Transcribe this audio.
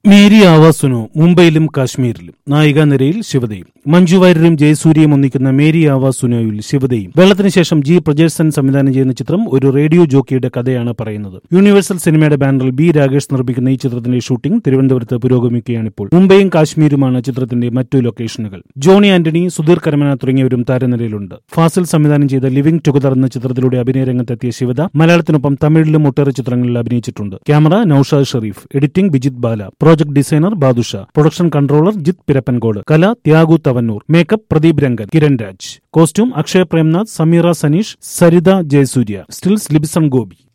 Mary ആവാസുനോ മുംബൈയിലും കാശ്മീരിലും നായികാ നിരയിൽ ശിവതയും മഞ്ജു വാര്യരും ജയസൂര്യയും ഒന്നിക്കുന്ന മേരി ആവാസുനോയിൽ ശിവതയും വെള്ളത്തിന് ശേഷം ജി പ്രജേഴ്സൻ സംവിധാനം ചെയ്യുന്ന ചിത്രം ഒരു റേഡിയോ ജോക്കിയുടെ കഥയാണ് പറയുന്നത് യൂണിവേഴ്സൽ സിനിമയുടെ ബാനറിൽ ബി രാകേഷ് നിർമ്മിക്കുന്ന ഈ ചിത്രത്തിന്റെ ഷൂട്ടിംഗ് തിരുവനന്തപുരത്ത് പുരോഗമിക്കുകയാണിപ്പോൾ മുംബൈയും കാശ്മീരുമാണ് ചിത്രത്തിന്റെ മറ്റു ലൊക്കേഷനുകൾ ജോണി ആന്റണി സുധീർ കരമന തുടങ്ങിയവരും താരനിരയിലുണ്ട് ഫാസിൽ സംവിധാനം ചെയ്ത ലിവിംഗ് ടുഗദർ എന്ന ചിത്രത്തിലൂടെ അഭിനയ രംഗത്തെത്തിയ ശിവത മലയാളത്തിനൊപ്പം തമിഴിലും ഒട്ടേറെ ചിത്രങ്ങളിൽ അഭിനയിച്ചിട്ടുണ്ട് camera Naushad Sherif editing Bijith Bala project designer Badusha production controller Jith Pirappancode കല Thyagu Thavanoor makeup Pradeep Rangan Kiran Raj costume Akshay Premnath Sameera Saneesh Saritha Jayasurya stills Libison Gopi